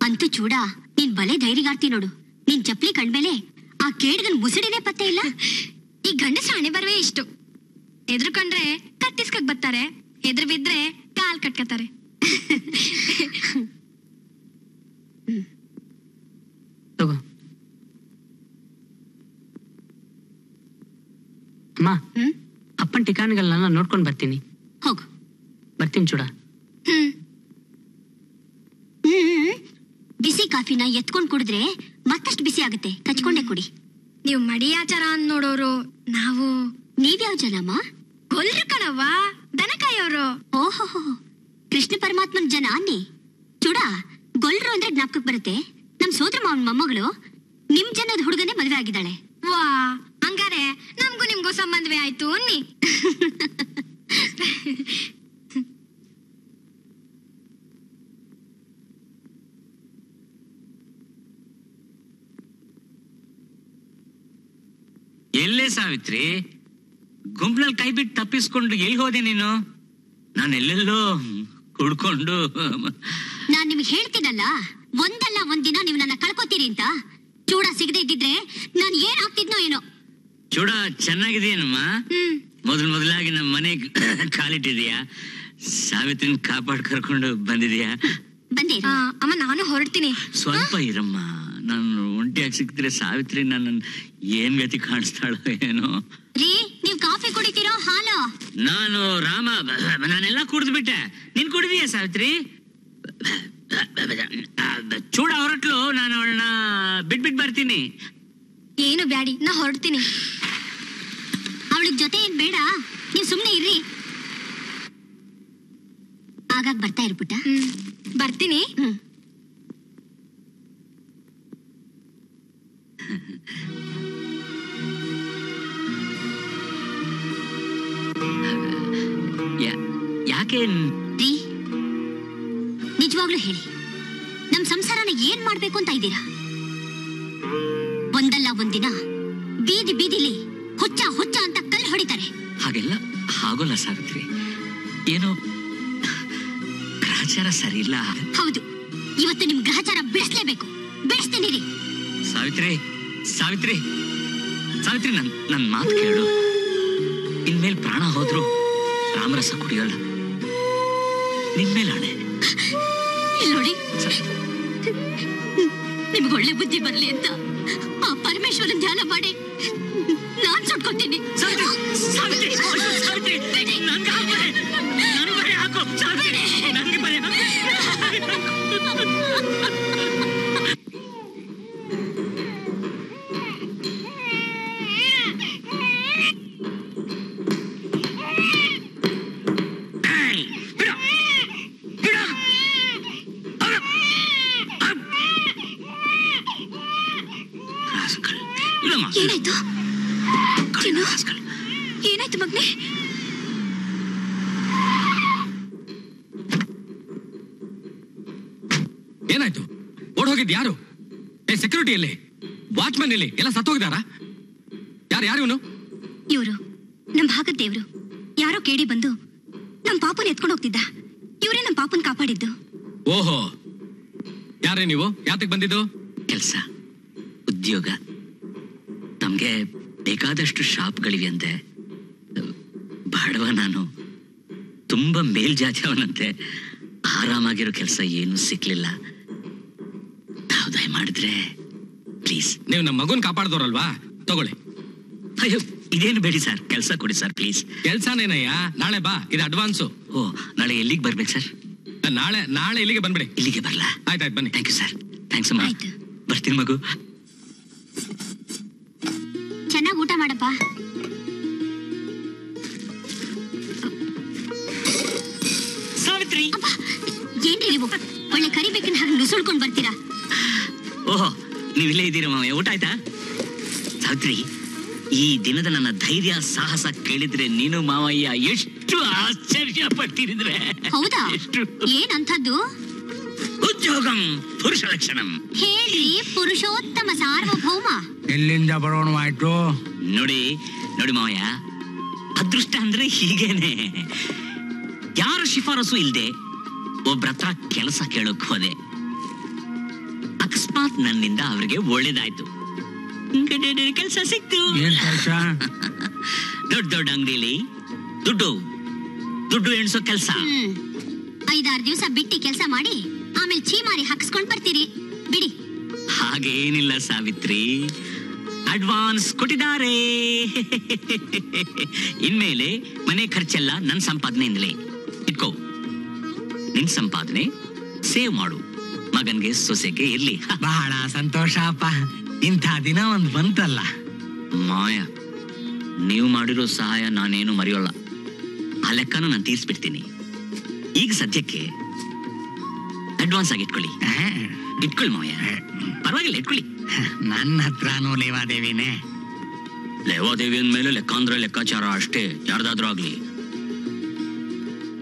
ಅಂತೂ ಚೂಡ ನೀನ್ ಬಲೆ ಧೈರ್ಯಗಾರ್ತಿ ನೋಡು ನಿನ್ ಚಪ್ಲಿ ಕಂಡ್ಮೇಲೆ ಆ ಕೇಡ್ಗನ್ ಮುಸುಡಿನೇ ಪತ್ತೆ ಇಲ್ಲ ಈ ಗಂಡಸ್ರ ಹಣೆ ಬರವೇ ಇಷ್ಟು ಎದ್ರು ಕಂಡ್ರೆ ಕತ್ತಿಸ್ಕಕ್ ಬರ್ತಾರೆ ಎದ್ರು ಬಿದ್ರೆ ಕಾಲ್ ಕಟ್ಕತಾರೆ ತಗೋ ಅಮ್ಮ ಹ್ಮ್ ಅಪ್ಪನ್ ಠಿಕಾಣಿಗಳನ್ನೆಲ್ಲ ನೋಡ್ಕೊಂಡ್ ಬರ್ತೀನಿ ಹೋಗು ಬರ್ತೀನಿ ಚೂಡ ಹ್ಮ್ ಹ್ಮ್ ಬಿಸಿ ಕಾಫಿನ ಎತ್ಕೊಂಡ್ ಕುಡಿದ್ರೆ ಮತ್ತಷ್ಟು ಬಿಸಿ ಆಗುತ್ತೆ ಕಚ್ಕೊಂಡೆ ಕುಡಿ ನೀವು ಮಡಿಯಾಚಾರ ಅಂದ್ ನೋಡೋರು ನಾವು ನೀವ್ಯಾವ ಜನಮ್ಮ ಗೊಲ್ರು ಕಣವ್ವ ದನಕಾಯೋರು ಓಹೋ ಕೃಷ್ಣ ಪರಮಾತ್ಮನ್ ಜನ ಅನ್ನಿ ಚೂಡ ಗೊಲ್ರು ಅಂದ್ರೆ ಜ್ಞಾಪಕಕ್ಕೆ ಬರುತ್ತೆ ನಮ್ ಸೋದರ ಮಾವನ್ ಮೊಮ್ಮಗಳು ನಿಮ್ ಜನದ ಹುಡುಗನೇ ಮದ್ವೆ ಆಗಿದ್ದಾಳೆ ವಾ ಹಂಗಾರೆ ನಮ್ಗೂ ನಿಮ್ಗೂ ಸಂಬಂಧವೇ ಆಯ್ತು ಅನ್ನಿ ಎಲ್ಲೇ ಸಾವಿತ್ರಿ ಗುಂಪ್ನಲ್ಲಿ ಕೈ ಬಿಟ್ಟು ತಪ್ಪಿಸ್ಕೊಂಡು ಎಲ್ಲಿ ಹೋದೆ ನೀನು ನಾನು ಎಲ್ಲೆಲ್ಲೋ ಕುಡ್ಕೊಂಡು ನಾನ್ ನಿಮ್ಗೆ ಹೇಳ್ತೀನಲ್ಲ ಒಂದಲ್ಲ ಒಂದಿನ ನೀವು ನನ್ನ ಕಳ್ಕೊತೀರಿ ಅಂತ ಚೂಡ ಸಿಗದೆ ಇದ್ದಿದ್ರೆ ನಾನ್ ಏನ್ ಆಗ್ತಿದ್ನೋ ಏನೋ ಚೂಡ ಚೆನ್ನಾಗಿದೆಯೇನಮ್ಮ ಹ್ಮ್ ಮೊದಲು ಮೊದಲಾಗಿ ನಮ್ಮ ಮನೆ ಕಾಲಿಟ್ಟಿದೀಯಾ ಸಾವಿತ್ರಿನ ಕಾಪಾಡ್ ಕರ್ಕೊಂಡು ಬಂದಿದೀಯಾ ಬಂದೆ ಆ, ಅಮ್ಮ ನಾನು ಹೊರಡ್ತೀನಿ ಸ್ವಲ್ಪ ಇರಮ್ಮ ನಾನು ಒಂಟಿಯಾಗಿ ಸಿಕ್ಕಿದ್ರೆ ಸಾವಿತ್ರಿ ನನ್ನ ಏನ್ ಗತಿ ಕಾಣಿಸ್ತಾಳೋ ಏನೋ ರೀ ನೀವ್ ಕಾಫಿ ಕುಡಿತೀರೋ ಹಾಲು ನಾನು ರಾಮ ನಾನೆಲ್ಲ ಕುಡಿದು ಬಿಟ್ಟೆ ನೀನ್ ಕುಡಿದೀಯ ಸಾವಿತ್ರಿ ಚೂಡ ಹೊರಟ್ಲು ನಾನು ಅವಳನ್ನ ಬಿಟ್ಬಿಟ್ ಬರ್ತೀನಿ ಏನು ಬ್ಯಾಡಿ ನಾ ಹೊರಡ್ತೀನಿ ಅವಳಿಗ್ ಜೊತೆ ಏನ್ ಬೇಡ ನೀವ್ ಸುಮ್ನೆ ಇರ್ರಿ ಆಗಾಗ್ ಬರ್ತಾ ಇರ್ಬಿಟ್ಟ ಹ್ಮ್ ಬರ್ತೀನಿ ಹ್ಮ್ ಯಾ- ಯಾಕೆ ರೀ ನಿಜವಾಗ್ಲೂ ಹೇಳಿ ನಮ್ ಸಂಸಾರನ ಏನ್ ಮಾಡ್ಬೇಕು ಅಂತ ಇದ್ದೀರಾ ಒಂದಲ್ಲ ಒಂದಿನ ಬೀದಿ ಬೀದಿಲಿ ಹುಚ್ಚ ಹುಚ್ಚ ಅಂತ ಕಲ್ಲು ಹೊಡಿತಾರೆ ಹಾಗೆಲ್ಲ ಆಗೋಲ್ಲ ಸಾವಿತ್ರಿ ಏನೋ ಗ್ರಹಚಾರ ಸರಿ ಇಲ್ಲ ಹೌದು ಇವತ್ತು ನಿಮ್ ಗ್ರಹಚಾರ ಬಿಡಿಸ್ಲೇಬೇಕು ಬಿಡಿಸ್ತೀನಿ ರೀ ಸಾವಿತ್ರಿ ಸಾವಿತ್ರಿ ಸಾವಿತ್ರಿ ನನ್ ನನ್ ಮಾತು ಕೇಳು ಇನ್ಮೇಲ್ ಪ್ರಾಣ ಹೋದ್ರು ರಾಮರಸ ಕುಡಿಯೋಲ್ಲ ನಿನ್ಮೇಲೆ ಆಣೆ ಇಲ್ಲಿ ನೋಡಿ ಸ- ನಿಮ್ಗೆ ಒಳ್ಳೆ ಬುದ್ಧಿ ಬರ್ಲಿ ಅಂತ ಆ ಪರಮೇಶ್ವರನ್ ಧ್ಯಾನ ಮಾಡಿ ನಾನ್ ಸುಟ್ಕೊತೀನಿ ಸಾವಿತ್ರಿ ಸಾವಿತ್ರಿ ಅಯ್ಯೋ, ಸಾವಿತ್ರಿ ನನ್ಗೆ ಹಾಕ್ಬೇಡಿ. ನನ್ ಬರೆ ಹಾಕು ಸಾವಿತ್ರಿ ನನ್ಗೆ ಬರೆ ಹಾಕು ಏಯ್, ಬಿಡು. ಬಿಡು. ಅವ್ರು. ಅವ್ರು. ರಾಸ್ಕಲ್. ಇಲ್ಲಮ್ಮ. ಏನಾಯ್ತು ಕಳ್ಳ ಚಿನ್ನು? ರಾಸ್ಕಲ್. ಏನಾಯ್ತು ಮಗ್ನೆ ಏನಾಯ್ತು ಓಡ್ ಹೋಗಿದ್ ಯಾರು ಏ ಸೆಕ್ಯೂರಿಟಿ ಎಲ್ಲಿ ವಾಚ್ಮನ್ ಎಲ್ಲಿ ಎಲ್ಲ ಸತ್ತೋಗಿದಾರಾ ಯಾರು ಯಾರು ಇವನು ಇವರು ನಮ್ ಭಾಗದ ದೇವ್ರು ಯಾರೋ ಕೇಳಿ ಬಂದು ನಮ್ ಪಾಪನ್ ಎತ್ಕೊಂಡು ಹೋಗ್ತಿದ್ದ ಇವರೇ ನಮ್ ಪಾಪನ್ ಕಾಪಾಡಿದ್ದು ಓಹೋ ಯಾರೇ ನೀವು ಯಾತಕ್ ಬಂದಿದ್ದು ಕೆಲಸ ಉದ್ಯೋಗ ನಮ್ಗೆ ಬೇಕಾದಷ್ಟು ಶಾಪ್ಗಳಿವೆಯಂತೆ ಬಾಡವ ನಾನು ತುಂಬಾ ಮೇಲ್ಜಾತಿಯವನಂತೆ ಆರಾಮಾಗಿರೋ ಕೆಲಸ ಏನೂ ಸಿಕ್ಲಿಲ್ಲ ತಾವು ದಯ ಮಾಡಿದ್ರೆ ಪ್ಲೀಸ್ ನೀವು ನಮ್ಮ ಮಗುನ್ ಕಾಪಾಡ್ದವ್ರಲ್ವಾ ತಗೊಳ್ಳಿ ಅಯ್ಯೋ ಇದೇನು ಬೇಡಿ ಸರ್ ಕೆಲಸ ಕೊಡಿ ಸರ್ ಪ್ಲೀಸ್ ಕೆಲ್ಸನೇನಯ್ಯ ನಾಳೆ ಬಾ ಇದು ಅಡ್ವಾನ್ಸು ಓ ನಾಳೆ ಎಲ್ಲಿಗೆ ಬರ್ಬೇಕು ಸರ್ ನಾಳೆ ನಾಳೆ ಇಲ್ಲಿಗೆ ಬಂದ್ಬಿಡಿ ಇಲ್ಲಿಗೆ ಬರಲಾ ಆಯ್ತಾಯ್ತು ಬನ್ನಿ ಥ್ಯಾಂಕ್ ಯು ಸರ್ ಥ್ಯಾಂಕ್ಸ್ ಅಮ್ಮ ಆಯ್ತು. ಬರ್ತೀನಿ ಮಗು ಚೆನ್ನಾಗ್ ಊಟ ಮಾಡಪ್ಪ ಸಾವಿತ್ರಿ ಅಪ್ಪ ಏನ್ರಿ ನೀವು ಒಳ್ಳೆ ಕರಿಬೇಕಿನ ಹಾಗೆ ನುಸುಳ್ಕೊಂಡ್ ಬರ್ತೀರಾ ಓಹೋ ನೀವಿಲ್ಲೇ ಇದ್ದೀರಾ ಮಾವ ಊಟ ಆಯ್ತಾ ಸಾವಿತ್ರಿ ಈ ದಿನದ ನನ್ನ ಧೈರ್ಯ ಸಾಹಸ ಕೇಳಿದ್ರೆ ನೀನು ಮಾವಯ್ಯ ಎಷ್ಟು ಆಶ್ಚರ್ಯ ಪಡ್ತಿರಿದ್ರೆ ಹೌದಾ ಎಷ್ಟು ಏನಂಥದ್ದು ಉದ್ಯೋಗಂ ಪುರುಷ ಲಕ್ಷಣಂ ಹೇಳ್ರಿ ಪುರುಷೋತ್ತಮ ಸಾರ್ವಭೌಮ ಎಲ್ಲಿಂದ ಬರೋಣವಾಯ್ತು ನೋಡಿ ನೋಡಿ ಮಾವಯ್ಯ ಅದೃಷ್ಟ ಅಂದ್ರೆ ಹೀಗೇನೆ ಯಾರ ಶಿಫಾರಸು ಇಲ್ದೆ ಒಬ್ರ ಹತ್ರ ಕೆಲಸ ಕೇಳೋಕ್ ಹೋದೆ ಅಕಸ್ಮಾತ್ ನನ್ನಿಂದ ಅವ್ರಿಗೆ ಒಳ್ಳೇದಾಯ್ತು ಕೆಲಸ ಸಿಕ್ತು ಏನ್ ಕೆಲ್ಸ ದೊಡ್ಡ ದೊಡ್ಡ ಅಂಗಡಿಲಿ ದುಡ್ಡು ದುಡ್ಡು ಎಣಿಸೋ ಕೆಲಸ ಹ್ಮ್ ಐದಾರು ದಿವಸ ಬಿಟ್ಟಿ ಕೆಲಸ ಮಾಡಿ ಆಮೇಲೆ ಚೀಮಾರಿ ಹಾಕ್ಸ್ಕೊಂಡ್ ಬರ್ತೀರಿ ಬಿಡಿ ಹಾಗೇನಿಲ್ಲ ಸಾವಿತ್ರಿ ಅಡ್ವಾನ್ಸ್ ಕೊಟ್ಟಿದ್ದಾರೆ ಇನ್ಮೇಲೆ ಮನೆ ಖರ್ಚೆಲ್ಲ ನನ್ನ ಸಂಪಾದನೆಯಿಂದಲೇ ಇಟ್ಕೋ ನಿನ್ ಸಂಪಾದನೆ ಸೇವ್ ಮಾಡು ಮಗನ್ಗೆ ಸೊಸೆಗೆ ಇರ್ಲಿ ಹ, ಬಹಳ ಸಂತೋಷ ಅಪ್ಪ ಇಂಥ ದಿನ ಒಂದ್ ಬಂತಲ್ಲ ಮಾಯ ನೀವು ಮಾಡಿರೋ ಸಹಾಯ ನಾನೇನು ಮರೆಯೋಲ್ಲ ಆ ಲೆಕ್ಕನ ನಾನು ತೀರ್ಸ್ಬಿಡ್ತೀನಿ ಈಗ ಸದ್ಯಕ್ಕೆ ಅಡ್ವಾನ್ಸ್ ಆಗಿ ಇಟ್ಕೊಳ್ಳಿ ಆ, ಇಟ್ಕೊಳ್ಳಿ ಮಾಯ ಪರವಾಗಿಲ್ಲ ಇಟ್ಕೊಳ್ಳಿ ನನ್ನ ಹತ್ರನೂ ಲೇವಾದೇವಿನೇ ಲೇವಾದೇವಿ ಅಂದ್ಮೇಲೆ ಲೆಕ್ಕ ಅಂದ್ರೆ ಲೆಕ್ಕಾಚಾರ ಅಷ್ಟೇ ಯಾರ್ದಾದ್ರೂ ಆಗ್ಲಿ